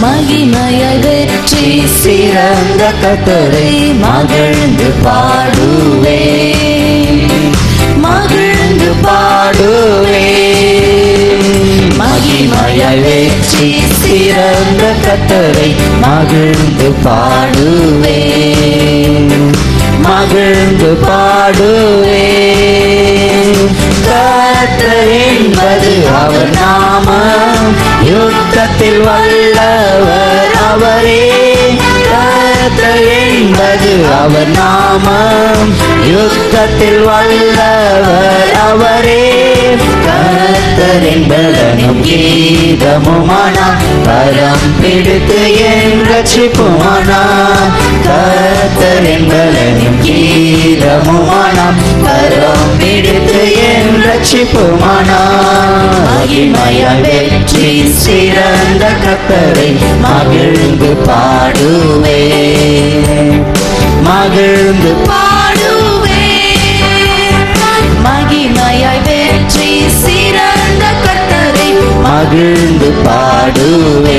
மகிமையை வெற்றி சிறந்த கத்தரை மகிழ்ந்து பாடுவே மகிழ்ந்து பாடுவே மகிமையை வெற்றி சிறந்த கத்தரை மகிழ்ந்து பாடுவே மகிழ்ந்து பாடுவே கர்த்தர் என்பது அவர் நாமம் யுத்தத்தில் வல்லவர் அவரே கர்த்தர் என்பது அவர் நாமம் யுத்தத்தில் வல்லவர் அவரே கர்த்தர் என்பதனும் கீதமுமானா கரம் பிடித்து என் ரட்சிப்புமானா கர்த்தர் என்பதனும் கீதமுமானா கரம் பிடித்து என் ரட்சிப்புமானா மகிமையாய் வெற்றி சிறந்த கத்தரை மகிழ்ந்து பாடுவே மகிழ்ந்து பாடுவே மகிமையாய் வெற்றி சிறந்த கத்தரை மகிழ்ந்து பாடுவே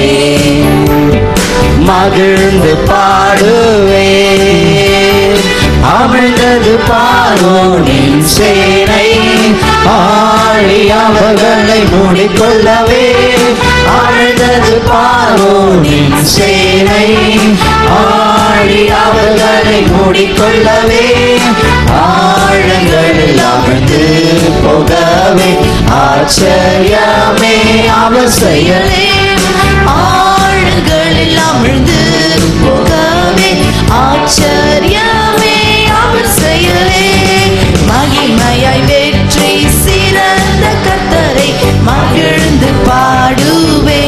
மகிழ்ந்து பாடுவே அமிழ்ந்தது பார்வோனின் சேனை ஆழி அவர்களை மூடிக்கொள்ளவே அமிழ்ந்தது பார்வோனின் சேனை ஆழி அவர்களை மூடிக்கொள்ளவே ஆழங்களில் அமிழ்ந்து போகவே ஆச்சரியமே அவர் செயலே ஆழ்களில் அமிழ்ந்து போகவே ஆச்சரியமே அவர் செயலே மகிமையாய் வெற்றி சிறந்த கத்தரை மகிழ்ந்து பாடுவே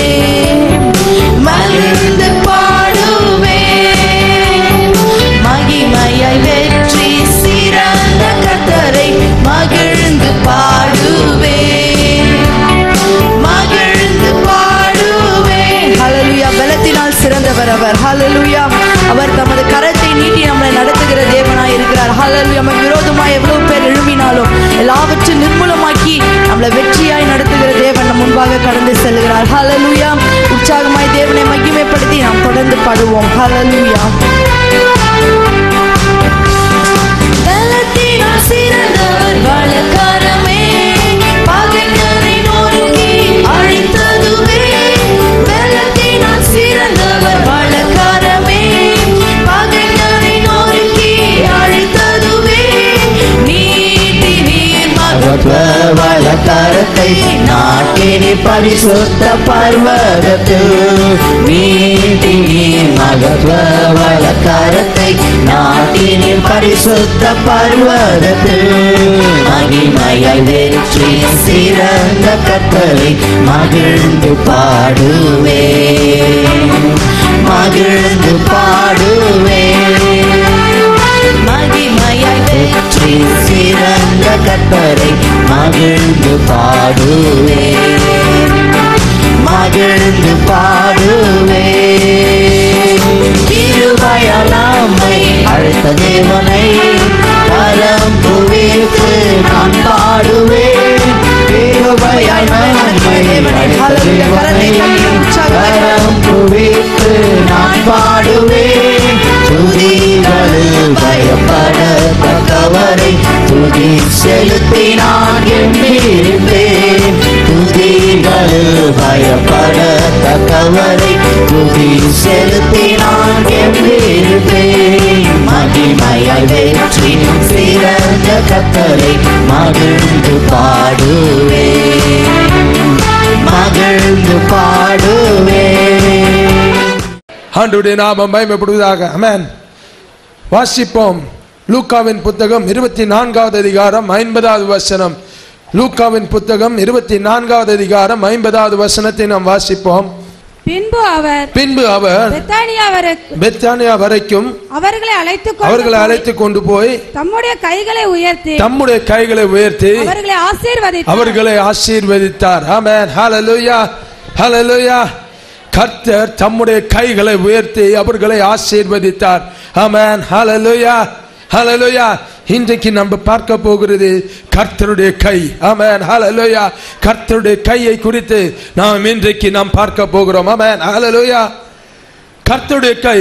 மகிழ்ந்து பாடுவே மகிமையாய் வெற்றி சிறந்த கத்தரை மகிழ்ந்து பாடுவே மகிழ்ந்து பாடுவே ஹalleluya பலத்தினால் சிறந்தவர் அவர் ஹalleluya அவர் தமது கரத்தை நீட்டி நம்மளை நடத்துகிற தேவனாய் இருக்கிறார் ஹalleluya நமக்கு விரோதமாய் எவ்வளவு பேர் எழும்பினாலும் எல்லாவற்றையும் நிர்மூலமாக்கி நம்மளை வெற்றியாய் நடத்துகிற தேவன் நம் முன்பாக கடந்து செல்கிறார் ஹalleluya உற்சாகமாய் தேவனை மகிமைப்படுத்தி நாம் தொடர்ந்து பாடுவோம் ஹalleluya பலத்தினால் சிறந்தவர் வழக்கரமே பகைஞரை நோக்கி அழித்ததுவே பலத்தினால் சிறந்தவர் வழக்கரமே பகைஞரை நோக்கி அழித்ததுவே நீட்டி நீர் மகத்துவ வழக்கரத்தை நாட்டினி பரிசுத்த பர்வதத்தில் நீட்டி நீர் மகத்துவ வழக்கரத்தை நாட்டினி பரிசுத்த பர்வதத்தில் மகிமையாய் வெற்றி சிறந்த கத்தரை மகிழ்ந்து பாடுவே மகிழ்ந்து பாடுவே மகிமையாய் வெற்றி சிறந்த கத்தரை மகிழ்ந்து பாடுவே மகிழ்ந்து பாடுவே திருவயலாமை அழைத்த தேவனை பரம் புவித்து நான் பாடுவேன் திருவயாய் நன்மை அழைத்த தேவனை பரம் புவித்து நான் பாடுவேன் துதிகளில் பயப்படத்தக்கவரை துதி செலுத்தி நான் எண்ணிருப்பேன் துதிகளில் பயப்படத்தக்கவரை துதி செலுத்தி நான் எண்ணிருப்பேன் மகிமையாய் வெற்றி சிறந்த கத்தரை மகிழ்ந்து பாடுவே மகிழ்ந்து பாடுவே ஆண்டுடைய நாமம் மகிமைப்படுவதாக அமேன் வாசிப்போம் லூக்காவின் புத்தகம் இருபத்தி நான்காவது அதிகாரம் ஐம்பதாவது வசனம் லூக்காவின் புத்தகம் இருபத்தி நான்காவது அதிகாரம் ஐம்பதாவது வசனத்தை நாம் வாசிப்போம் பின்பு அவர் பின்பு அவர் பெத்தானியா வரை பெத்தானியா வரைக்கும் அவர்களை அழைத்து அவர்களை அழைத்து கொண்டு போய் தம்முடைய கைகளை உயர்த்தி தம்முடைய கைகளை உயர்த்தி அவர்களை ஆசீர்வதித்தார் அவர்களை ஆசீர்வதித்தார் ஆமென் ஹalleluya ஹalleluya கர்த்தர் தம்முடைய கைகளை உயர்த்தி அவர்களை ஆசீர்வதித்தார் ஆமென் ஹalleluya ஹalleluya இன்றைக்கு நம்ம பார்க்க போகிறது கர்த்தருடைய கை ஆமென் ஹalleluya கர்த்தருடைய கையை குறித்து நாம் இன்றைக்கு நாம் பார்க்க போகிறோம் ஆமென் ஹalleluya கர்த்தருடைய கை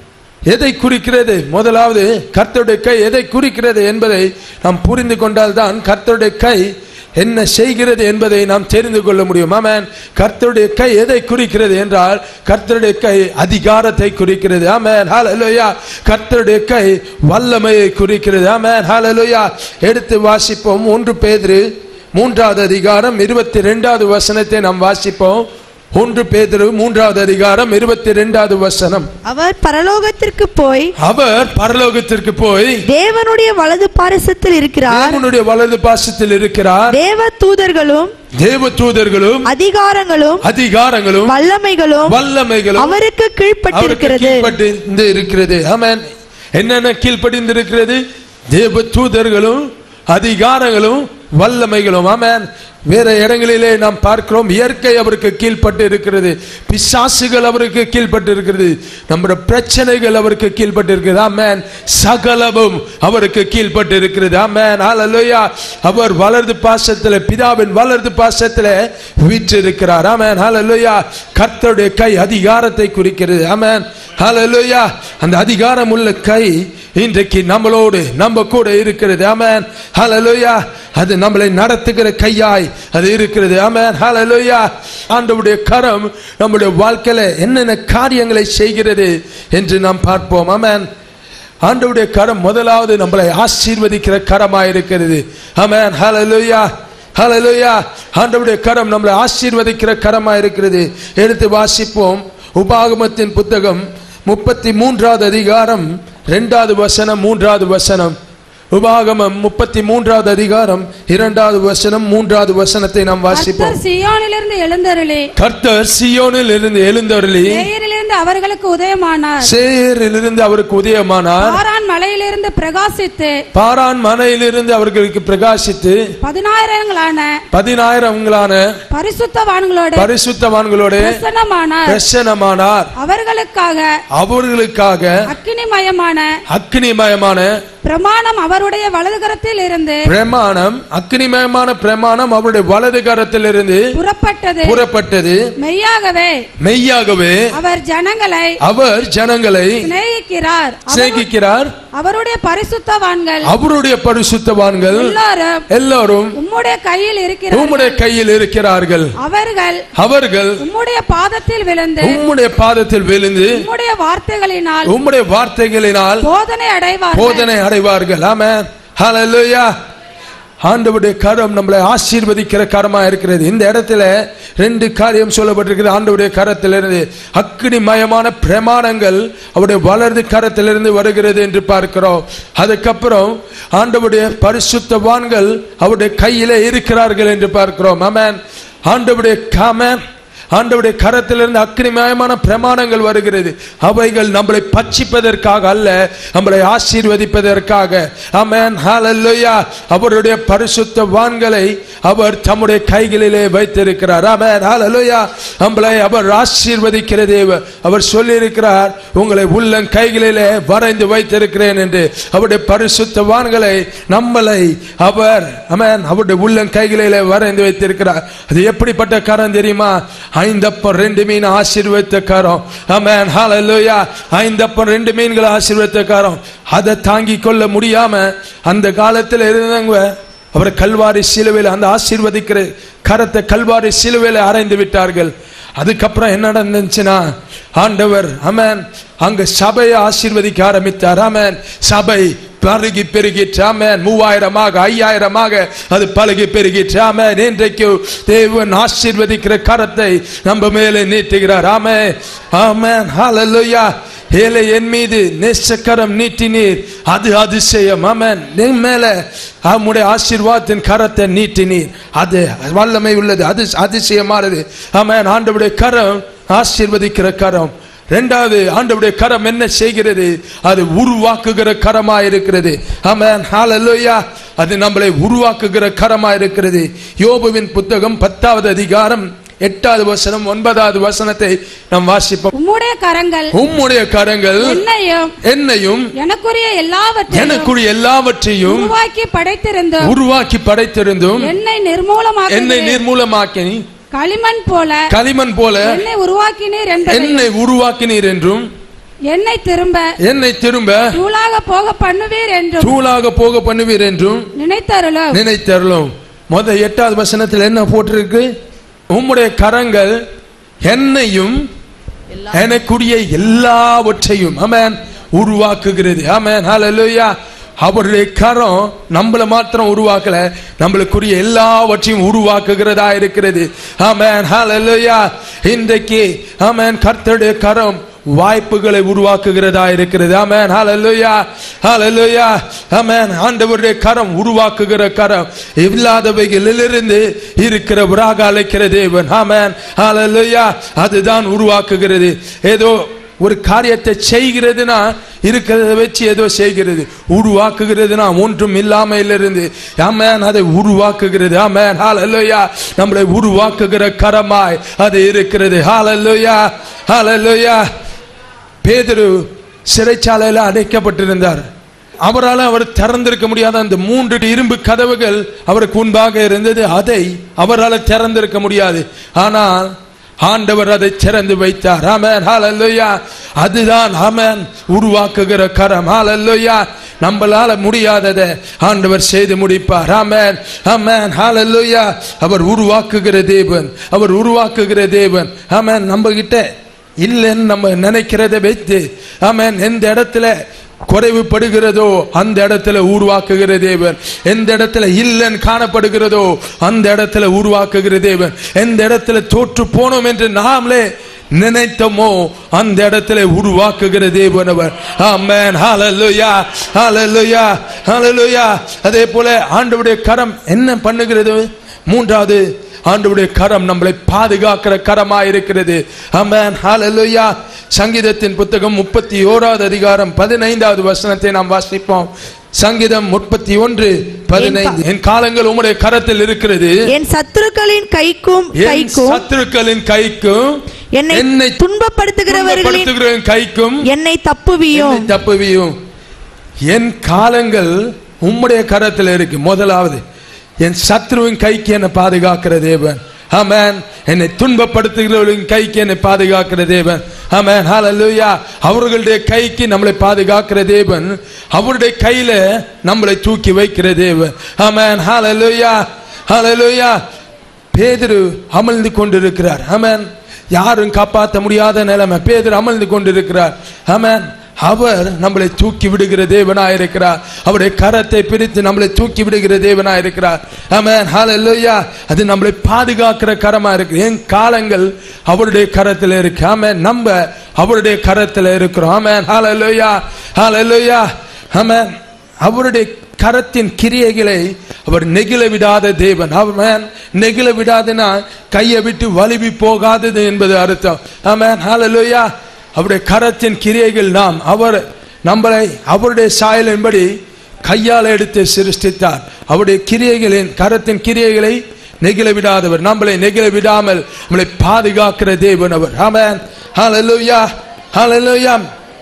எதை குறிக்கிறது முதலாவது கர்த்தருடைய கை எதை குறிக்கிறது என்பதை நாம் புரிந்து கொண்டால்தான் கர்த்தருடைய கை என்ன செய்கிறது என்பதை நாம் தெரிந்து கொள்ள முடியும் ஆமென் கர்த்தருடைய கை எதை குறிக்கிறது என்றால் கர்த்தருடைய கை அதிகாரத்தை குறிக்கிறது ஆமென் ஹalleluya கர்த்தருடைய கை வல்லமையை குறிக்கிறது ஆமென் ஹalleluya எடுத்து வாசிப்போம் ஒன்று பேதுரு மூன்றாவது அதிகாரம் இருபத்தி ரெண்டாவது வசனத்தை நாம் வாசிப்போம் ஒன்று பேதுரு மூன்றாவது அதிகாரம் இருபத்தி ரெண்டாவது வசனம் அவர் பரலோகத்திற்கு போய் அவர் பரலோகத்திற்கு போய் தேவனுடைய வலது பாரசத்தில் இருக்கிறார் தேவனுடைய வலது பாசத்தில் இருக்கிறார் தேவ தூதர்களும் தேவ தூதர்களும் அதிகாரங்களும் அதிகாரங்களும் வல்லமைகளும் வல்லமைகளும் அவருக்கு அவருக்கு கீழ்ப்பட்டிருக்கிறது கீழ்ப்படிந்து இருக்கிறது ஆமென் என்னென்ன கீழ்ப்படிந்து இருக்கிறது தேவ தூதர்களும் அதிகாரங்களும் வல்லமைகளும் ஆமென் வேற இடங்களிலே நாம் பார்க்கிறோம் இயற்கை அவருக்கு கீழ்ப்பட்டு இருக்கிறது பிசாசுகள் அவருக்கு கீழ்ப்பட்டு இருக்கிறது நம்முடைய பிரச்சனைகள் அவருக்கு கீழ்ப்பட்டு இருக்கிறது ஆமென் சகலமும் அவருக்கு கீழ்ப்பட்டு இருக்கிறது ஆமென் ஹalleluya அவர் வலது பாசத்தில் பிதாவின் வலது பாசத்தில் வீற்றிருக்கிறார் ஆமென் ஹalleluya கர்த்தருடைய கை அதிகாரத்தை குறிக்கிறது ஆமென் ஹalleluya அந்த அதிகாரம் உள்ள கை இன்றைக்கு நம்மளோடு நம்ம கூட இருக்கிறது ஆமென் ஹalleluya அது நம்மளை நடத்துகிற கையாய் அது இருக்கிறது ஆமென் ஹalleluya ஆண்டவருடைய கரம் நம்முடைய வாழ்க்கையில என்னென்ன காரியங்களை செய்கிறது என்று நாம் பார்ப்போம் ஆமென் ஆண்டவருடைய கரம் முதலாவது நம்மளை ஆசீர்வதிக்கிற கரமாய் இருக்கிறது ஆமென் ஹalleluya ஹalleluya ஆண்டவருடைய கரம் நம்மளை ஆசீர்வதிக்கிற கரமாய் இருக்கிறது எடுத்து வாசிப்போம் உபாகமத்தின் புத்தகம் முப்பத்தி மூன்றாவது அதிகாரம் இரண்டாவது வசனம் மூன்றாவது வசனம் உபாகமம் முப்பத்தி மூன்றாவது அதிகாரம் இரண்டாவது வசனம் மூன்றாவது வசனத்தை நாம் வாசிப்போம் கர்த்தர் சீயோனிலிருந்து எழுந்தருளி கர்த்தர் சியோனில் இருந்து எழுந்தருளி நேயரிலிருந்து அவர்களுக்கு உதயமானார் சேரிலிருந்து அவருக்கு உதயமானார் பாரான் மலையிலிருந்து பிரகாசித்து பாரான் மனையிலிருந்து அவர்களுக்கு பிரகாசித்து பதினாயிரங்களான பதினாயிரங்களான பரிசுத்தவான்களோடு பரிசுத்தவான்களோடு பிரசன்னமானார் பிரசன்னமானார் அவர்களுக்காக அவர்களுக்காக அக்கினிமயமான அக்னிமயமான பிரமாணம் அவருடைய வலதுகரத்தில் இருந்து பிரமாணம் அக்னிமயமான பிரமாணம் அவருடைய வலது கரத்திலிருந்து புறப்பட்டது புறப்பட்டது மெய்யாகவே மெய்யாகவே அவர் ஜனங்களை அவர் ஜனங்களை சிநேகிக்கிறார் அவர்- சிநேகிக்கிறார் அவருடைய பரிசுத்தவான்கள் அவருடைய பரிசுத்தவான்கள் எல்லாரும் எல்லாரும் உம்முடைய கையில் இருக்கிறார் உம்முடைய கையில் இருக்கிறார்கள் அவர்கள் அவர்கள் உம்முடைய பாதத்தில் விழுந்து உம்முடைய பாதத்தில் விழுந்து உம்முடைய வார்த்தைகளினால் உம்முடைய வார்த்தைகளினால் போதனை அடைவார்கள் போதனை அடைவார்கள் ஆமென் ஹalleluya ஆண்டவருடைய கரம் நம்மளை ஆசீர்வதிக்கிற கரமா இருக்கிறது இந்த இடத்துல ரெண்டு காரியம் சொல்லப்பட்டிருக்கிறது ஆண்டவருடைய கரத்திலிருந்து அக்னிமயமான பிரமாணங்கள் அவருடைய வலது கரத்திலிருந்து வருகிறது என்று பார்க்கிறோம் அதுக்கப்புறம் ஆண்டவருடைய பரிசுத்தவான்கள் அவருடைய கையிலே இருக்கிறார்கள் என்று பார்க்கிறோம் ஆமென் ஆண்டவருடைய காமன் ஆண்டவருடைய கரத்திலிருந்து அக்னிமயமான பிரமாணங்கள் வருகிறது அவைகள் நம்மளை பட்சிப்பதற்காக அல்ல நம்மளை ஆசீர்வதிப்பதற்காக ஆமென் ஹalleluya அவருடைய பரிசுத்த வான்களை அவர் தம்முடைய கைகளிலே வைத்திருக்கிறார் ஆமென் ஹalleluya நம்மளை அவர் ஆசீர்வதிக்கிற தேவ அவர் சொல்லியிருக்கிறார் உங்களை உள்ளம் கைகளிலே வரைந்து வைத்திருக்கிறேன் என்று அவருடைய பரிசுத்த வான்களை நம்மளை அவர் ஆமென் அவருடைய உள்ளம் கைகளிலே வரைந்து வைத்திருக்கிறார் அது எப்படிப்பட்ட கரம் தெரியுமா ஐந்தப்பம் ரெண்டு மீன் ஆசீர்வதித்த கரம் ஆமென் ஹalleluya ஐந்தப்பம் ரெண்டு மீன்களை ஆசீர்வதித்த கரம் அதை தாங்கி கொள்ள முடியாம அந்த காலத்தில் இருந்தவங்க அவர் கல்வாரி சிலுவையில் அந்த ஆசீர்வதிக்கிற கரத்தை கல்வாரி சிலுவையில் அரைந்து விட்டார்கள் அதுக்கப்புறம் என்ன நடந்துச்சுன்னா ஆண்டவர் அமேன் அங்க சபையை ஆசீர்வதிக்க ஆரம்பித்தார் ஆமென் சபை பருகி பெருகிற்று ஆமென் மூவாயிரமாக ஐயாயிரமாக அது பழகி பெருகிற்று ஆமென் இன்றைக்கு தேவன் ஆசீர்வதிக்கிற கரத்தை நம்ம மேலே நீட்டுகிறார் ஆமே ஆமென் ஹalleluya ஏலே என் மீது நேசக்கரம் நீட்டினீர் அது அதிசயம் ஆமென் என் மேல அவனுடைய ஆசீர்வாதத்தின் கரத்தை நீட்டினீர் அது வல்லமை உள்ளது அது அதிசயமானது ஆமென் ஆண்டவருடைய கரம் ஆசீர்வதிக்கிற கரம் ரெண்டாவது ஆண்டவருடைய கரம் என்ன செய்கிறது அது உருவாக்குகிற கரமா இருக்கிறது ஆமென் ஹalleluya அது நம்மளை உருவாக்குகிற கரமா இருக்கிறது யோபுவின் புத்தகம் பத்தாவது அதிகாரம் எட்டாவது வசனம் ஒன்பதாவது வசனத்தை நாம் வாசிப்போம் உம்முடைய கரங்கள் உம்முடைய கரங்கள் என்னையும் என்னையும் எனக்குரிய எல்லாவற்றையும் எனக்குரிய எல்லாவற்றையும் உருவாக்கி படைத்திருந்தும் உருவாக்கி படைத்திருந்தும் என்னை நிர்மூலமாக என்னை நிர்மூலமாக்கி களிமண் போல களிமண் போல என்னை உருவாக்கினீர் என்பதை என்னை உருவாக்கினீர் என்றும் என்னை திரும்ப என்னை திரும்ப தூளாக போக பண்ணுவீர் என்றும் தூளாக போக பண்ணுவீர் என்றும் நினைத்தருளும் நினைத்தருளும் முத எட்டாவது வசனத்தில் என்ன போட்டிருக்கு உம்முடைய கரங்கள் என்னையும் எனக்குரிய எல்லாவற்றையும் அமேன் உருவாக்குகிறது அமேன் ஹalleluya அவருடைய கரம் நம்மள மாத்திரம் உருவாக்கல நம்மளுக்குரிய எல்லாவற்றையும் உருவாக்குகிறதா இருக்கிறது ஆமென் ஹalleluya இன்றைக்கு ஆமென் கர்த்தருடைய கரம் வாய்ப்புகளை உருவாக்குகிறதா இருக்கிறது ஆமென் ஹalleluya ஹalleluya ஆமென் ஆண்டவருடைய கரம் உருவாக்குகிற கரம் இல்லாதவைகளிலிருந்து இருக்கிறவராக அழைக்கிற தேவன் ஆமென் ஹalleluya அதுதான் உருவாக்குகிறது ஏதோ ஒரு காரியத்தை செய்கிறதுனா இருக்கிறத வச்சு ஏதோ செய்கிறது உருவாக்குகிறதுனா ஒன்றும் இல்லாமையிலிருந்து ஆமென் அதை உருவாக்குகிறது ஆமென் ஹalleluya நம்மளை உருவாக்குகிற கரமாய் அது இருக்கிறது ஹalleluya ஹalleluya பேதுரு சிறைச்சாலையில் அடைக்கப்பட்டிருந்தார் அவரால் அவர் திறந்திருக்க முடியாத அந்த மூன்று இரும்பு கதவுகள் அவருக்கு முன்பாக இருந்தது அதை அவரால் திறந்திருக்க முடியாது ஆனால் ஆண்டவர் அதை திறந்து வைத்தார் ஆமென் ஹalleluya அதுதான் ஆமென் உருவாக்குகிற கரம் ஹalleluya நம்மளால முடியாததை ஆண்டவர் செய்து முடிப்பார் ஆமென் ஆமென் ஹalleluya அவர் உருவாக்குகிற தேவன் அவர் உருவாக்குகிற தேவன் ஆமென் நம்ம கிட்ட இல்லைன்னு நம்ம நினைக்கிறத வைத்து ஆமென் எந்த இடத்துல குறைவுபடுகிறதோ அந்த இடத்துல உருவாக்குகிற தேவன் எந்த இடத்துல இல்லைன்னு காணப்படுகிறதோ அந்த இடத்துல உருவாக்குகிற தேவன் எந்த இடத்துல தோற்று போனோம் என்று நாமளே நினைத்தோமோ அந்த இடத்துல உருவாக்குகிற தேவன் அவர் ஆமென் ஹalleluya ஹalleluya ஹalleluya அதே போல ஆண்டவருடைய கரம் என்ன பண்ணுகிறது மூன்றாவது ஆண்டவருடைய கரம் நம்மளை பாதுகாக்கிற கரமா இருக்கிறது ஆமென் ஹalleluya சங்கீதத்தின் புத்தகம் முப்பத்தி ஓராவது அதிகாரம் பதினைந்தாவது வசனத்தை நாம் வாசிப்போம் சங்கீதம் முப்பத்தி ஒன்று பதினைந்து என் காலங்கள் உம்முடைய கரத்தில் இருக்கிறது என் சத்துருக்களின் கைக்கும் என் கைக்கும் சத்துருக்களின் கைக்கும் என்னை என்னை துன்பப்படுத்துகிறவர்களின் துன்பப்படுத்துகிறவரின் கைக்கும் என்னை தப்புவியும் என்னை தப்புவியும் என் காலங்கள் உம்முடைய கரத்தில் இருக்கு முதலாவது என் சத்ருவின் கைக்கு என்னை பாதுகாக்கிற தேவன் ஆமென் என்னை துன்பப்படுத்துகிறவர்களின் கைக்கு என்னை பாதுகாக்கிற தேவன் ஆமென் ஹalleluya அவர்களுடைய கைக்கு நம்மளை பாதுகாக்கிற தேவன் அவருடைய கையில நம்மளை தூக்கி வைக்கிற தேவன் ஆமென் ஹalleluya ஹalleluya பேதுரு அமர்ந்து கொண்டிருக்கிறார் ஆமென் யாரும் காப்பாற்ற முடியாத நிலைமை பேதுரு அமர்ந்து கொண்டிருக்கிறார் ஆமென் அவர் நம்மளை தூக்கி விடுகிற தேவனாய் இருக்கிறார் அவருடைய கரத்தை பிரித்து நம்மளை தூக்கி விடுகிற தேவனாய் இருக்கிறார் ஆமென் ஹalleluya அது நம்மளை பாதுகாக்கிற கரமா இருக்கு என் காலங்கள் அவருடைய கரத்தில் இருக்கு ஆமென் நம்ம அவருடைய கரத்தில் இருக்கிறோம் ஆமென் ஹalleluya ஹalleluya ஆமென் அவருடைய கரத்தின் கிரியைகளை அவர் நெகிழ விடாத தேவன் அவன் நெகிழ விடாதுன்னா கையை விட்டு வலிவி போகாதது என்பது அர்த்தம் ஆமென் ஹalleluya அவருடைய கரத்தின் கிரியைகள் நாம் அவர் நம்மளை அவருடைய சாயலின்படி கையால் எடுத்து சிருஷ்டித்தார் அவருடைய கிரியைகளின் கரத்தின் கிரியைகளை நெகிழ விடாதவர் நம்மளை நெகிழ விடாமல் நம்மளை பாதுகாக்கிற தேவன் அவர் ஆமென் ஹalleluya ஹalleluya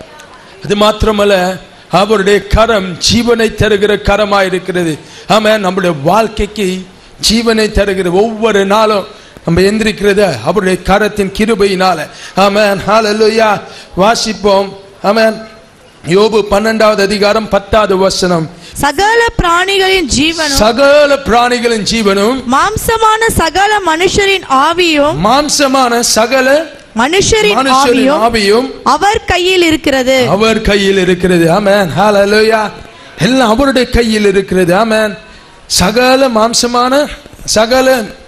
அது மாத்திரமல்ல அவருடைய கரம் ஜீவனை தருகிற கரமாய் இருக்கிறது ஆமென் நம்முடைய வாழ்க்கைக்கு ஜீவனை தருகிற ஒவ்வொரு நாளும் நம்ம எந்திரிக்கிறத அவருடைய கரத்தின் கிருபையினால ஆமென் ஹalleluya வாசிப்போம் ஆமென் யோபு பன்னெண்டாவது அதிகாரம் பத்தாவது வசனம் சகல பிராணிகளின் ஜீவனும் சகல பிராணிகளின் ஜீவனும் மாம்சமான சகல மனுஷரின் ஆவியும் மாம்சமான சகல மனுஷரின் மனுஷரின் ஆவியும் ஆவியும் அவர் கையில் இருக்கிறது அவர் கையில் இருக்கிறது ஆமென் ஹalleluya எல்லாம் அவருடைய கையில் இருக்கிறது ஆமென் சகல மாம்சமான சகல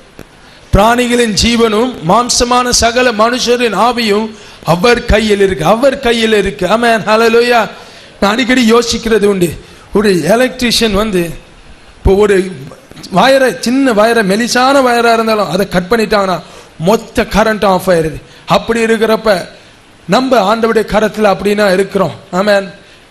பிராணிகளின் ஜீவனும் மாம்சமான சகல மனுஷரின் ஆவியும் அவர் கையில் இருக்கு அவர் கையில் இருக்கு ஆமென் ஹalleluya நான் அடிக்கடி யோசிக்கிறது உண்டு ஒரு எலக்ட்ரிஷியன் வந்து இப்போ ஒரு வயரை சின்ன வயரை மெலிசான வயரா இருந்தாலும் அதை கட் பண்ணிட்டாங்கன்னா மொத்த கரண்ட் ஆஃப் ஆயிருது அப்படி இருக்கிறப்ப நம்ம ஆண்டவருடைய கரத்தில் அப்படின்னா இருக்கிறோம் ஆமென்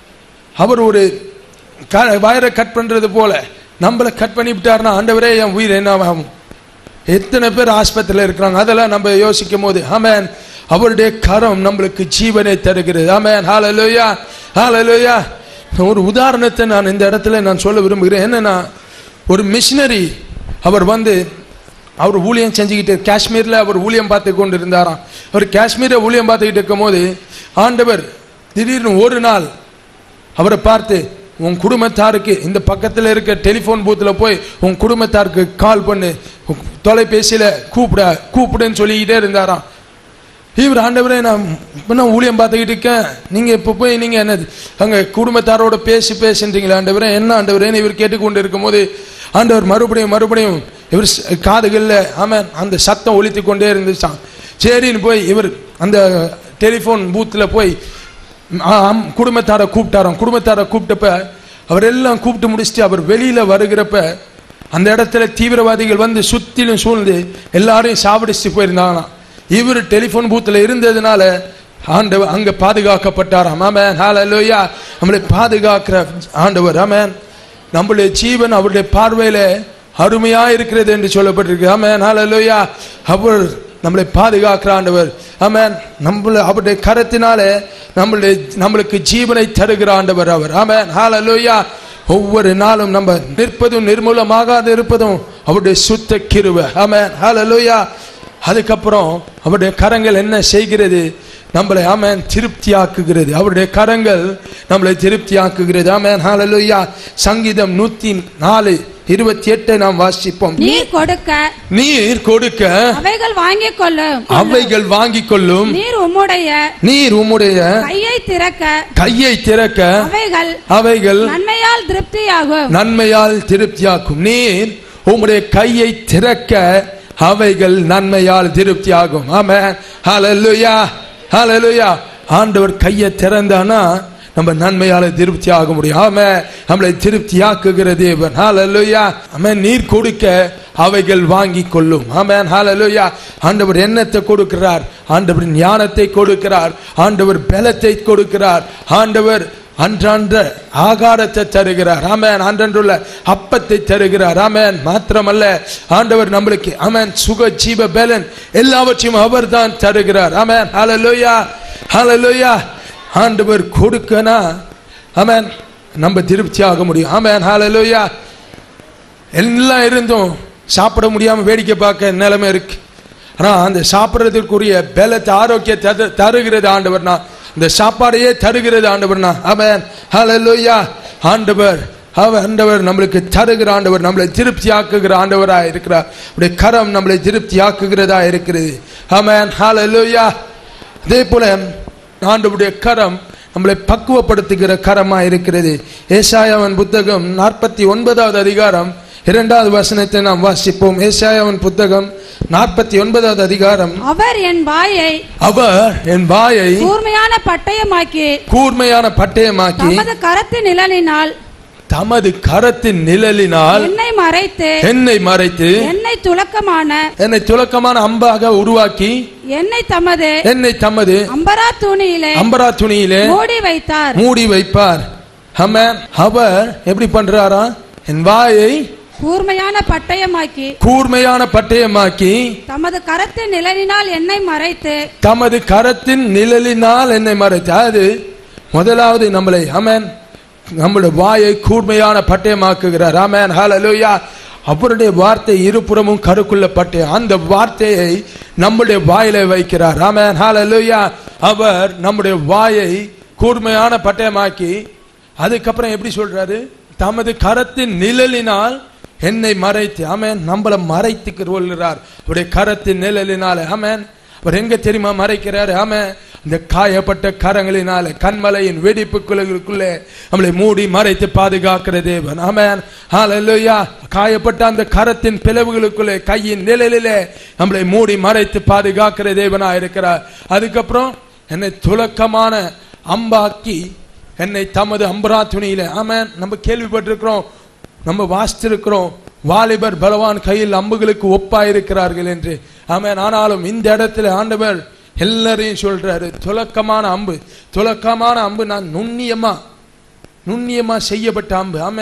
அவர் ஒரு க- வயரை கட் பண்றது போல நம்மளை கட் பண்ணி விட்டாருன்னா ஆண்டவரே என் உயிர் என்ன ஆகும் எத்தனை பேர் ஆஸ்பத்திரியில் இருக்கிறாங்க அதெல்லாம் நம்ம யோசிக்கும் போது ஆமென் அவருடைய கரம் நம்மளுக்கு ஜீவனை தருகிறது ஆமென் ஹalleluya ஹalleluya ஒரு உதாரணத்தை நான் இந்த இடத்துல நான் சொல்ல விரும்புகிறேன் என்னன்னா ஒரு மிஷினரி அவர் வந்து அவர் ஊழியம் செஞ்சுக்கிட்டு காஷ்மீர்ல அவர் ஊழியம் பார்த்து கொண்டு இருந்தாராம் அவர் காஷ்மீரை ஊழியம் பார்த்துக்கிட்டு இருக்கும்போது ஆண்டவர் திடீர்னு ஒரு நாள் அவரை பார்த்து உன் குடும்பத்தாருக்கு இந்த பக்கத்தில் இருக்க டெலிஃபோன் பூத்தில் போய் உன் குடும்பத்தாருக்கு கால் பண்ணு உன் தொலைபேசியில் கூப்பிட கூப்பிடுன்னு சொல்லிக்கிட்டே இருந்தாராம் இவர் ஆண்டவரே நான் இப்போ நான் ஊழியம் பார்த்துக்கிட்டு இருக்கேன் நீங்கள் இப்போ போய் நீங்கள் என்னது அங்கே குடும்பத்தாரோட பேசி பேசுன்றீங்களா ஆண்டவரே என்ன ஆண்டவரேன்னு இவர் கேட்டுக்கொண்டு இருக்கும்போது ஆண்டவர் மறுபடியும் மறுபடியும் இவர் ஸ்- காதுகளில் ஆமாம் அந்த சத்தம் ஒலித்து கொண்டே இருந்துச்சான் சரின்னு போய் இவர் அந்த டெலிஃபோன் பூத்தில் போய் ஆம், குடும்பத்தாரை கூப்பிட்டாராம் குடும்பத்தாரை கூப்பிட்டப்ப அவர் எல்லாம் கூப்பிட்டு முடிச்சுட்டு அவர் வெளியில வருகிறப்ப அந்த இடத்துல தீவிரவாதிகள் வந்து சுத்திலும் சூழ்ந்து எல்லாரையும் சாவடிச்சு போயிருந்தாங்களாம் இவர் டெலிஃபோன் பூத்துல இருந்ததுனால ஆண்டவர் அங்க பாதுகாக்கப்பட்டாராம் ஆமென் ஹalleluya நம்மளை பாதுகாக்கிற ஆண்டவர் ஆமென் நம்மளுடைய ஜீவன் அவருடைய பார்வையில அருமையா இருக்கிறது என்று சொல்லப்பட்டிருக்கு ஆமென் ஹalleluya அவர் நம்மளை பாதுகாக்கிற ஆண்டவர் ஆமென் நம்மள அவருடைய கரத்தினாலே நம்மளுடைய நம்மளுக்கு ஜீவனை தருகிற ஆண்டவர் அவர் ஆமென் ஹalleluya ஒவ்வொரு நாளும் நம்ம நிற்பதும் நிர்மூலமாகாது இருப்பதும் அவருடைய சுத்த கிருபை ஆமென் ஹalleluya அதுக்கப்புறம் அவருடைய கரங்கள் என்ன செய்கிறது நம்மளை ஆமென் திருப்தியாக்குகிறது அவருடைய கரங்கள் நம்மளை திருப்தியாக்குகிறது ஆமென் ஹalleluya சங்கீதம் நூத்தி நாலு இருபத்தி எட்டை நாம் வாசிப்போம் நீர் கொடுக்க நீர் கொடுக்க அவைகள் வாங்கிக் கொள்ளும் அவைகள் வாங்கிக் கொள்ளும் நீர் உம்முடைய நீர் உம்முடைய கையை திறக்க கையை திறக்க அவைகள் அவைகள் நன்மையால் திருப்தியாகும் நன்மையால் திருப்தியாக்கும் நீர் உம்முடைய கையை திறக்க அவைகள் நன்மையால் திருப்தியாகும் ஆமென் ஹalleluya ஹalleluya ஆண்டவர் கையை திறந்தானா நம்ம நன்மையால திருப்தி ஆக முடியும் ஆமே நம்மளை திருப்தியாக்குகிற தேவன் ஹalleluya ஆமென் நீர் கொடுக்க அவைகள் வாங்கி கொள்ளும் ஆமென் ஹalleluya ஆண்டவர் எண்ணத்தை கொடுக்கிறார் ஆண்டவர் ஞானத்தை கொடுக்கிறார் ஆண்டவர் பலத்தை கொடுக்கிறார் ஆண்டவர் அன்றன்ற ஆகாரத்தை தருகிறார் ஆமென் அன்றன்றுள்ள அப்பத்தை தருகிறார் ஆமென் மாத்திரமல்ல ஆண்டவர் நம்மளுக்கு ஆமென் சுக ஜீவ பலன் எல்லாவற்றையும் அவர் தான் தருகிறார் ஆமென் ஹalleluya ஹalleluya ஆண்டவர் கொடுக்கனா ஆமென் நம்ம திருப்தி ஆக முடியும் ஆமென் ஹalleluya எல்லாம் இருந்தும் சாப்பிட முடியாம வேடிக்கை பார்க்க நிலைமை இருக்கு ஆனா அந்த சாப்பிடுறதுக்குரிய பலத்தை ஆரோக்கியத்தை தரு- தருகிறது ஆண்டவர்னா இந்த சாப்பாடையே தருகிறது ஆண்டவர்னா அவன் ஹalleluya ஆண்டவர் அவர் ஆண்டவர் நம்மளுக்கு தருகிற ஆண்டவர் நம்மளை திருப்தி ஆக்குகிற ஆண்டவரா இருக்கிறார் அவருடைய கரம் நம்மளை திருப்தி ஆக்குகிறதா இருக்கிறது ஆமென் ஹalleluya அதே போல ஆண்டவருடைய கரம் நம்மளை பக்குவப்படுத்துகிற கரமா இருக்கிறது ஏசாயாவின் புத்தகம் நாற்பத்தி ஒன்பதாவது அதிகாரம் இரண்டாவது வசனத்தை நாம் வாசிப்போம் ஏசாயாவின் புத்தகம் நாற்பத்தி ஒன்பதாவது அதிகாரம் அவர் என் வாயை அவர் என் வாயை கூர்மையான பட்டயமாக்கி கூர்மையான பட்டயமாக்கி தமது கரத்தின் நிழலினால் தமது கரத்தின் நிழலினால் என்னை மறைத்து என்னை மறைத்து என்னை துலக்கமான என்னை துலக்கமான அம்பாக உருவாக்கி என்னை தமது என்னை தமது அம்பரா தூணியிலே அம்பரா துணியிலே மூடி வைத்தார் மூடி வைப்பார் ஆமென் அவர் எப்படி பண்றாரா என் வாயை கூர்மையான பட்டயமாக்கி கூர்மையான பட்டயமாக்கி தமது கரத்தின் நிழலினால் என்னை மறைத்து தமது கரத்தின் நிழலினால் என்னை மறைத்தார் அது முதலாவது நம்மளை ஆமென் நம்முடைய வாயை கூர்மையான பட்டயமாக்குகிறார் ஆமென் ஹalleluya அவருடைய வார்த்தை இருபுறமும் கருக்குள்ள பட்டயம் அந்த வார்த்தையை நம்முடைய வாயில வைக்கிறார் ஆமென் ஹalleluya அவர் நம்முடைய வாயை கூர்மையான பட்டயமாக்கி அதுக்கப்புறம் எப்படி சொல்றாரு தமது கரத்தின் நிழலினால் என்னை மறைத்து ஆமென் நம்மளை மறைத்துக்கு கொள்கிறார் அவருடைய கரத்தின் நிழலினால ஆமென் அவர் எங்க தெரியுமா மறைக்கிறார் ஆமென் இந்த காயப்பட்ட கரங்களினால கண்மலையின் வெடிப்புக்குள்ளுக்குள்ளே நம்மளை மூடி மறைத்து பாதுகாக்கிற தேவன் ஆமென் ஹalleluya காயப்பட்ட அந்த கரத்தின் பிளவுகளுக்குள்ளே கையின் நிழலிலே நம்மளை மூடி மறைத்து பாதுகாக்கிற தேவனா இருக்கிறார் அதுக்கப்புறம் என்னை துலக்கமான அம்பாக்கி என்னை தமது அம்பரா துணியில ஆமென் நம்ம கேள்விப்பட்டிருக்கிறோம் நம்ம வாசித்திருக்கிறோம் வாலிபர் பலவான் கையில் அம்புகளுக்கு ஒப்பாயிருக்கிறார்கள் என்று ஆமென் ஆனாலும் இந்த இடத்துல ஆண்டவர் எல்லாரையும் சொல்றாரு துலக்கமான அம்பு துலக்கமான அம்பு நான் நுண்ணியமா நுண்ணியமா செய்யப்பட்ட அம்பு ஆமென்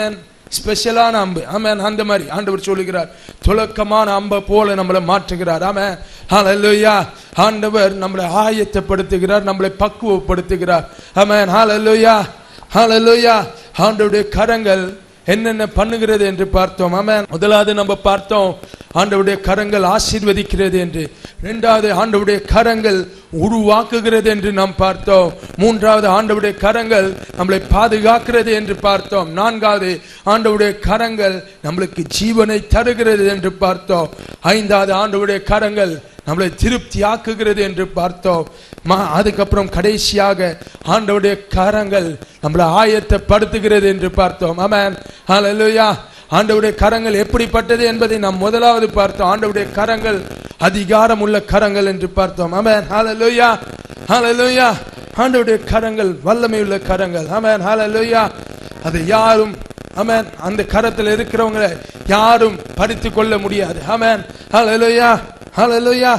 ஸ்பெஷலான அம்பு ஆமென் அந்த மாதிரி ஆண்டவர் சொல்லுகிறார் துலக்கமான அம்பை போல நம்மளை மாற்றுகிறார் ஆமென் ஹalleluya ஆண்டவர் நம்மளை ஆயத்தப்படுத்துகிறார் நம்மளை பக்குவப்படுத்துகிறார் ஆமென் ஹalleluya ஹalleluya ஆண்டவருடைய கரங்கள் என்னென்ன பண்ணுகிறது என்று பார்த்தோம் ஆமென் முதலாவது நம்ம பார்த்தோம் ஆண்டவருடைய கரங்கள் ஆசீர்வதிக்கிறது என்று இரண்டாவது ஆண்டவருடைய கரங்கள் உருவாக்குகிறது என்று நாம் பார்த்தோம் மூன்றாவது ஆண்டவருடைய கரங்கள் நம்மளை பாதுகாக்கிறது என்று பார்த்தோம் நான்காவது ஆண்டவருடைய கரங்கள் நம்மளுக்கு ஜீவனை தருகிறது என்று பார்த்தோம் ஐந்தாவது ஆண்டவருடைய கரங்கள் நம்மளை திருப்தி ஆக்குகிறது என்று பார்த்தோம் மா- அதுக்கப்புறம் கடைசியாக ஆண்டவருடைய கரங்கள் நம்மளை ஆயத்தப்படுத்துகிறது என்று பார்த்தோம் ஆமென் ஹalleluya ஆண்டவருடைய கரங்கள் எப்படிப்பட்டது என்பதை நாம் முதலாவது பார்த்தோம் ஆண்டவருடைய கரங்கள் அதிகாரம் உள்ள கரங்கள் என்று பார்த்தோம் ஆமென் ஹalleluya ஹalleluya ஆண்டவருடைய கரங்கள் வல்லமை உள்ள கரங்கள் ஆமென் ஹalleluya அது யாரும் ஆமென் அந்த கரத்தில் இருக்கிறவங்களை யாரும் பறித்து கொள்ள முடியாது ஆமென் ஹalleluya ஹalleluya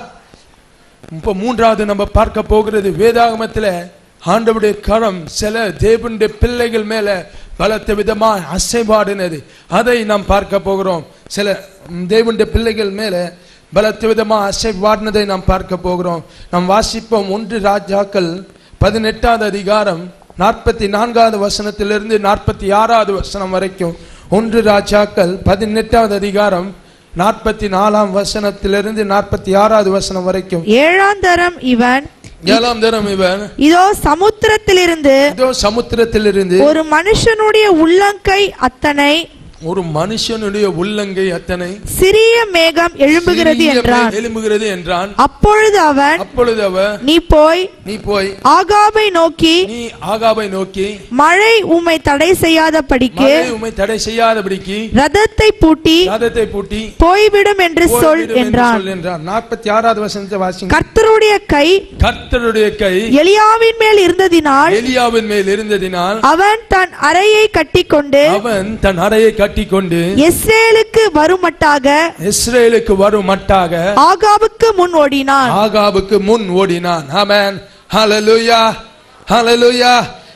இப்போ மூன்றாவது நம்ம பார்க்க போகிறது வேதாகமத்தில் ஆண்டவருடைய கரம் சில தேவனுடைய பிள்ளைகள் மேல பலத்த விதமாக அசைபாடினது அதை நாம் பார்க்க போகிறோம் சில ம், தேவனுடைய பிள்ளைகள் மேல பலத்த விதமாக அசைபாடினதை நாம் பார்க்க போகிறோம் நாம் வாசிப்போம் ஒன்று ராஜாக்கள் பதினெட்டாவது அதிகாரம் நாற்பத்தி நான்காவது வசனத்திலிருந்து நாற்பத்தி ஆறாவது வசனம் வரைக்கும் ஒன்று ராஜாக்கள் பதினெட்டாவது அதிகாரம் நாற்பத்தி நாலாம் வசனத்திலிருந்து நாற்பத்தி ஆறாவது வசனம் வரைக்கும் ஏழாம் தரம் இவன் ஏழாம் தரம் இவன் இதோ சமுத்திரத்திலிருந்து இதோ சமுத்திரத்திலிருந்து ஒரு மனுஷனுடைய உள்ளங்கை அத்தனை ஒரு மனுஷனுடைய உள்ளங்கை அத்தனை சிறிய மேகம் எழும்புகிறது சிறிய என்றான் மேல் எழும்புகிறது என்றான் அப்பொழுது அவன் அப்பொழுது அவ நீ போய் நீ போய் ஆகாபை நோக்கி நீ ஆகாபை நோக்கி மழை உம்மை தடை செய்யாதபடிக்கு மழை உம்மை தடை செய்யாதபடிக்கு ரதத்தை பூட்டி ரதத்தை பூட்டி போய்விடும் என்று சொல் போய்விடும் என்று என்றான் சொல் என்றான் நாற்பத்தி ஆறாவது வசனத்தை வாசிங்க கர்த்தருடைய கை கர்த்தருடைய கை எலியாவின் மேல் இருந்ததினால் எலியாவின் மேல் இருந்ததினால் அவன் தன் அறையை கட்டிக்கொண்டு அவன் தன் அறையை கட்டிக்கொண்டு எஸ்ரேலுக்கு வருமட்டாக இஸ்ரேலுக்கு வரும் மட்டாக ஆகாபுக்கு முன் ஓடினான் ஆகாபுக்கு முன் ஓடினான் ஆமென் ஹalleluya ஹalleluya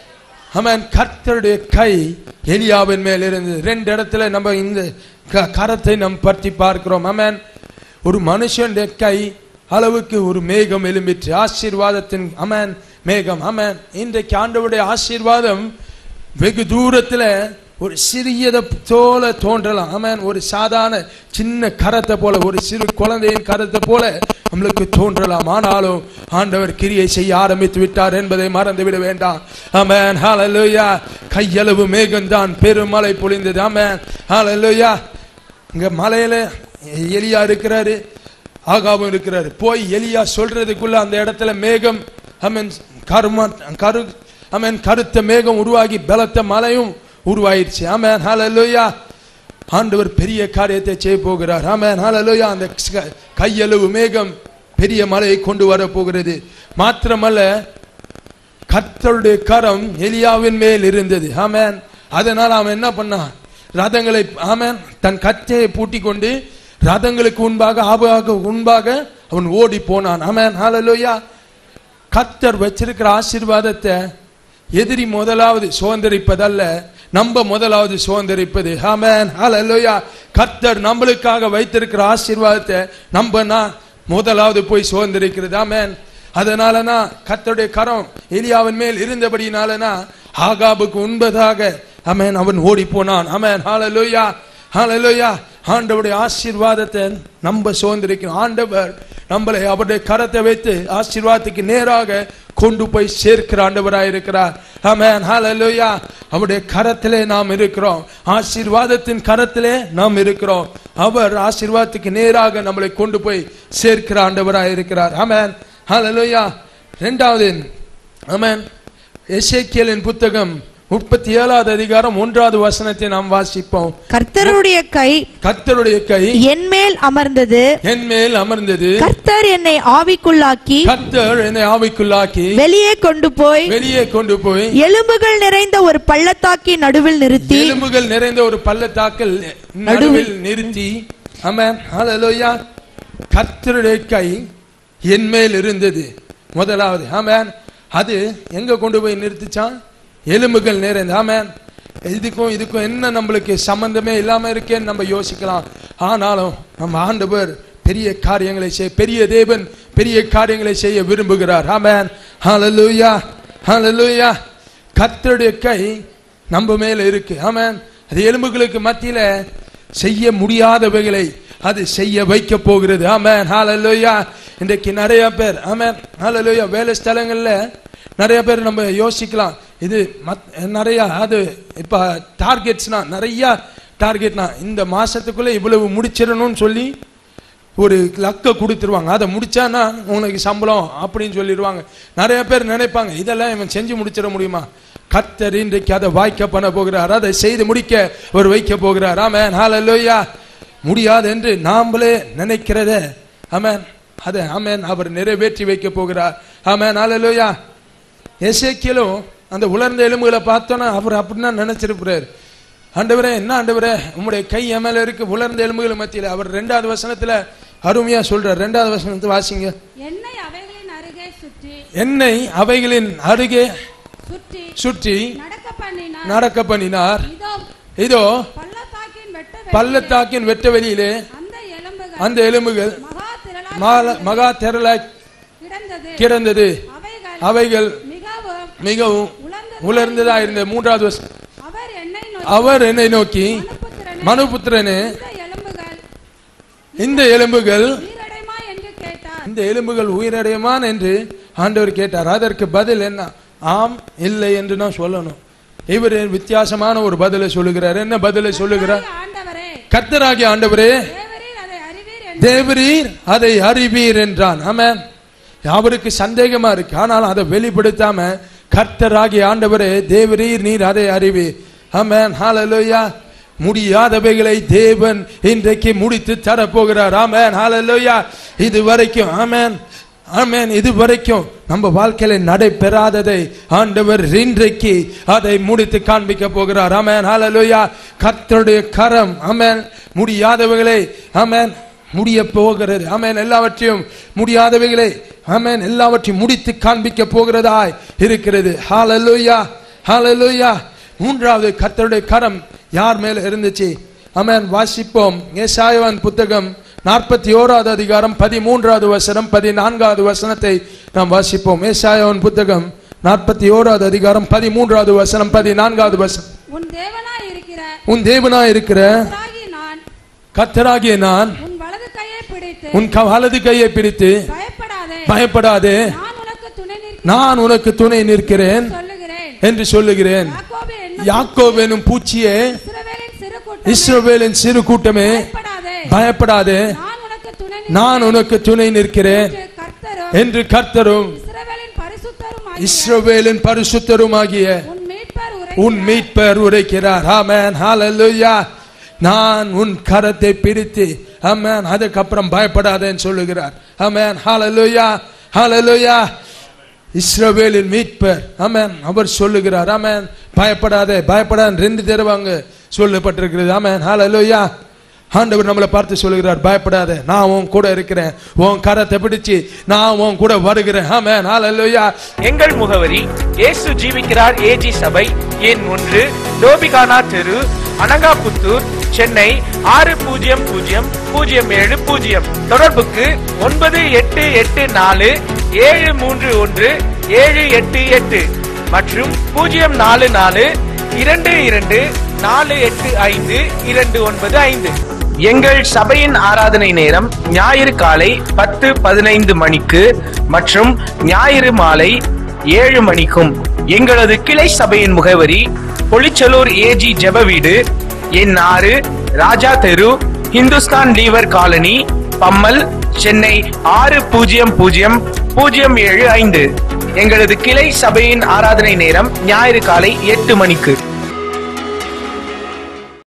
ஆமென் கர்த்தருடைய கை எலியாவின் மேல் இருந்தது ரெண்டு இடத்துல நம்ம இந்த க- கரத்தை நம் பற்றி பார்க்கிறோம் ஆமென் ஒரு மனுஷனுடைய கை அளவுக்கு ஒரு மேகம் எழும்பிற்று ஆசீர்வாதத்தின் அமேன் மேகம் அமேன் இன்றைக்கு ஆண்டவருடைய ஆசீர்வாதம் வெகு தூரத்துல ஒரு சிறியதை தோல தோன்றலாம் ஆமென் ஒரு சாதாரண சின்ன கரத்தை போல ஒரு சிறு குழந்தையின் கரத்தை போல நம்மளுக்கு தோன்றலாம் ஆனாலும் ஆண்டவர் கிரியை செய்ய ஆரம்பித்து விட்டார் என்பதை மறந்து விட வேண்டாம் ஆமென் ஹalleluya கையளவு மேகம்தான் பெருமழை பொழிந்தது ஆமென் ஹalleluya இங்க மலையில எலியா இருக்கிறாரு ஆகாவும் இருக்கிறாரு போய் எலியா சொல்றதுக்குள்ள அந்த இடத்துல மேகம் அமன் கருமா கரு அமன் கருத்த மேகம் உருவாகி பலத்த மலையும் உருவாயிருச்சு ஆமென் ஹalleluya ஆண்டவர் பெரிய காரியத்தை செய்ய போகிறார் ஆமென் ஹalleluya அந்த க- கையளவு மேகம் பெரிய மலையை கொண்டு வர போகிறது மாத்திரமல்ல கர்த்தருடைய கரம் எலியாவின் மேல் இருந்தது ஆமென் அதனால் அவன் என்ன பண்ணான் ரதங்களை ஆமென் தன் கச்சையை பூட்டி கொண்டு ரதங்களுக்கு முன்பாக ஆபாக முன்பாக அவன் ஓடி போனான் ஆமென் ஹalleluya கர்த்தர் வச்சிருக்கிற ஆசீர்வாதத்தை எதிரி முதலாவது சுதந்திரிப்பதல்ல நம்ம முதலாவது சுதந்திரிப்பது ஆமென் ஹalleluya கர்த்தர் நம்மளுக்காக வைத்திருக்கிற ஆசீர்வாதத்தை நம்ம நான் முதலாவது போய் சுதந்திரிக்கிறது ஆமென் அதனாலனா கர்த்தருடைய கரம் எலியாவின் மேல் இருந்தபடினாலனா ஆகாபுக்கு உண்பதாக ஆமென் அவன் ஓடி போனான் ஆமென் ஹalleluya ஹalleluya ஆண்டவருடைய ஆசீர்வாதத்தை நம்ம சுதந்திரிக்கணும் ஆண்டவர் நம்மளை அவருடைய கரத்தை வைத்து ஆசீர்வாதத்துக்கு நேராக கொண்டு போய் சேர்க்கிற ஆண்டவராய் இருக்கிறார் ஆமென் ஹalleluya அவருடைய கரத்திலே நாம் இருக்கிறோம் ஆசீர்வாதத்தின் கரத்திலே நாம் இருக்கிறோம் அவர் ஆசீர்வாதத்துக்கு நேராக நம்மளை கொண்டு போய் சேர்க்கிற ஆண்டவராய் இருக்கிறார் ஆமென் ஹalleluya இரண்டாவது ஆமென் எசேக்கியேலின் புத்தகம் முப்பத்தி ஏழாவது அதிகாரம் ஒன்றாவது வசனத்தை நாம் வாசிப்போம் கர்த்தருடைய கை கர்த்தருடைய கை என் மேல் அமர்ந்தது என் மேல் அமர்ந்தது கர்த்தர் என்னை ஆவிக்குள்ளாக்கி கர்த்தர் என்னை ஆவிக்குள்ளாக்கி வெளியே கொண்டு போய் வெளியே கொண்டு போய் எலும்புகள் நிறைந்த ஒரு பள்ளத்தாக்கி நடுவில் நிறுத்தி எலும்புகள் நிறைந்த ஒரு பள்ளத்தாக்கில் நடுவில் நிறுத்தி ஆமென் ஹalleluya கர்த்தருடைய கை என் மேல் இருந்தது முதலாவது ஆமென் அது எங்க கொண்டு போய் நிறுத்திச்சான் எலும்புகள் நிறைந்த ஆமென் இதுக்கும் இதுக்கும் என்ன நம்மளுக்கு சம்பந்தமே இல்லாம இருக்கேன்னு நம்ம யோசிக்கலாம் ஆனாலும் நம்ம ஆண்டவர் பெரிய காரியங்களை செய்ய பெரிய தேவன் பெரிய காரியங்களை செய்ய விரும்புகிறார் ஆமென் ஹalleluya ஹalleluya கர்த்தருடைய கை நம்ம மேல இருக்கு ஆமென் அது எலும்புகளுக்கு மத்தியில செய்ய முடியாதவைகளை அது செய்ய வைக்க போகிறது ஆமென் ஹalleluya இன்றைக்கு நிறைய பேர் ஆமென் ஹalleluya வேலை ஸ்தலங்கள்ல நிறைய பேர் நம்ம யோசிக்கலாம் இது மத் நிறைய அது இப்ப டார்கெட்ஸ்னா நிறைய டார்கெட்னா இந்த மாசத்துக்குள்ள இவ்வளவு முடிச்சிடணும்னு சொல்லி ஒரு லக்க கொடுத்துருவாங்க அதை முடிச்சானா உனக்கு சம்பளம் அப்படின்னு சொல்லிடுவாங்க நிறைய பேர் நினைப்பாங்க இதெல்லாம் இவன் செஞ்சு முடிச்சிட முடியுமா கர்த்தர் இன்றைக்கு அதை வாய்க்க பண்ண போகிறார் அதை செய்து முடிக்க ஒரு வைக்க போகிறார் ஆமென் ஹalleluya முடியாது என்று நாமளே நினைக்கிறத ஆமென் அதை ஆமென் அவர் நிறைவேற்றி வைக்க போகிறார் ஆமென் ஹalleluya எசேக்கியலும் அந்த உலர்ந்த எலும்புகளை பார்த்தோன்னா அவர் அப்படின்னா நினைச்சிருப்பார் ஆண்டவரே என்ன ஆண்டவரே உம்முடைய கை என் மேல இருக்கு உலர்ந்த எலும்புகள் மத்தியில் அவர் ரெண்டாவது வசனத்துல அருமையா சொல்றார் ரெண்டாவது வசனத்தை வாசிங்க எண்ணெய் அவைகளின் அருகே சுற்றி என்னை அவைகளின் அருகே சுற்றி சுற்றி நடக்க பண்ணினார் நடக்க பண்ணினார் இதோ இதோ பள்ளத்தாக்கின் வெட்ட வெளியிலே பள்ளத்தாக்கின் வெட்ட வெளியிலே அந்த எலும்புகள் அந்த எலும்புகள் மகா திரளாய் மால- மகா திரளாய் கிடந்தது கிடந்தது அவைகள் அவைகள் மிகவும் மிகவும் உலர்ந்து உலர்ந்ததா இருந்த மூன்றாவது வசனம் அவர் என்னை அவர் என்னை நோக்கி மனுபுத்திரனே மனுபுத்திரனே இந்த எலும்புகள் இந்த எலும்புகள் உயிரடைமா என்று கேட்டார் இந்த எலும்புகள் உயிரடையுமான் என்று ஆண்டவர் கேட்டார் அதற்கு பதில் என்ன ஆம் இல்லை என்று நான் சொல்லணும் இவர் வித்தியாசமான ஒரு பதிலை சொல்லுகிறார் என்ன பதிலை சொல்லுகிறார் ஆண்டவரே கர்த்தராகிய ஆண்டவரே தேவரீர் அதை அறிவீர் என்று தேவரீர் அதை அறிவீர் என்றான் ஆமென் அவருக்கு சந்தேகமா இருக்கு ஆனால் அதை வெளிப்படுத்தாம கர்த்தராகிய ஆண்டவரே தேவரீர் நீர் அதை அறிவீர் ஆமென் ஹalleluya முடியாதவைகளை தேவன் இன்றைக்கு முடித்து தரப்போகிறார் ஆமென் ஹalleluya இது வரைக்கும் ஆமென் ஆமென் இது வரைக்கும் நம்ம வாழ்க்கையில நடைபெறாததை ஆண்டவர் இன்றைக்கு அதை முடித்து காண்பிக்க போகிறார் ஆமென் ஹalleluya கர்த்தருடைய கரம் ஆமென் முடியாதவைகளை ஆமென் முடிய போகிறது ஆமென் எல்லாவற்றையும் முடியாதவைகளை ஆமென் எல்லாவற்றையும் முடித்து காண்பிக்க போகிறதாய் இருக்கிறது ஹalleluya ஹalleluya மூன்றாவது கர்த்தருடைய கரம் யார் மேல இருந்துச்சு ஆமென் வாசிப்போம் ஏசாயவான் புத்தகம் நாற்பத்தி ஓராவது அதிகாரம் பதிமூன்றாவது வசனம் பதினான்காவது வசனத்தை நாம் வாசிப்போம் ஏசாயவன் புத்தகம் நாற்பத்தி ஓராவது அதிகாரம் பதிமூன்றாவது வசனம் பதினான்காவது வசனம் உன் தேவனாய் இருக்கிற உன் தேவனாய் இருக்கிற கர்த்தராகிய நான் கர்த்தராகிய நான் உன் வலது கையை பிடித்து உன் க- வலது கையை பிடித்து பயப்படாதே பயப்படாதே நான் உனக்கு துணை நிற்க நான் உனக்கு துணை நிற்கிறேன் சொல்லுகிறேன் என்று சொல்லுகிறேன் யாக்கோபு என்ன யாக்கோப் எனும் பூச்சியே இஸ்ரவேலின் சிறு கூட்டம் இஸ்ரவேலின் சிறு கூட்டமே பயப்படாதே பயப்படாதே நான் உனக்கு துணை நான் உனக்கு துணை நிற்கிறேன் நிற்க கர்த்தரும் என்று கர்த்தரும் இஸ்ரவேலின் பரிசுத்தரும் இஸ்ரவேலின் பரிசுத்தருமாகிய உன் மீட்பர் உரை உன் மீட்பர் உரைக்கிறார் ஆமென் ஹalleluya நான் உன் கரத்தை பிடித்து ஆமென் அதுக்கப்புறம் பயப்படாதேன்னு சொல்லுகிறார் ஆமென் ஹalleluya ஹalleluya இஸ்ரவேலின் மீட்பர் ஆமென் அவர் சொல்லுகிறார் ஆமென் பயப்படாதே பயப்படாத ரெண்டு தடவாங்க சொல்லப்பட்டிருக்கிறது ஆமென் ஹalleluya ஆண்டவர் நம்மளை பார்த்து சொல்லுகிறார் பயப்படாத நான் உன் கூட இருக்கிறேன் உன் கரத்தை பிடிச்சு நான் உன் கூட வருகிறேன் ஆமென் ஹalleluya எங்கள் முகவரி இயேசு ஜீவிக்கிறார் ஏஜி சபை எண் ஒன்று டோபிகானா தெரு அனங்காபுத்தூர் சென்னை ஆறு பூஜ்ஜியம் பூஜ்ஜியம் பூஜ்ஜியம் ஏழு பூஜ்ஜியம் தொடர்புக்கு ஒன்பது எட்டு எட்டு நாலு ஏழு மூன்று ஒன்று ஏழு எட்டு எட்டு மற்றும் பூஜ்ஜியம் நாலு நாலு இரண்டு இரண்டு நாலு எட்டு ஐந்து இரண்டு ஒன்பது ஐந்து எங்கள் சபையின் ஆராதனை நேரம் ஞாயிறு காலை பத்து பதினைந்து மணிக்கு மற்றும் ஞாயிறு மாலை ஏழு மணிக்கும் எங்களது கிளை சபையின் முகவரி பொலிச்சலூர் ஏஜி ஜெப வீடு எண் ஆறு ராஜா தெரு இந்துஸ்தான் லீவர் காலனி பம்மல் சென்னை ஆறு பூஜ்ஜியம் பூஜ்ஜியம் பூஜ்ஜியம் ஏழு ஐந்து எங்களது கிளை சபையின் ஆராதனை நேரம் ஞாயிறு காலை எட்டு மணிக்கு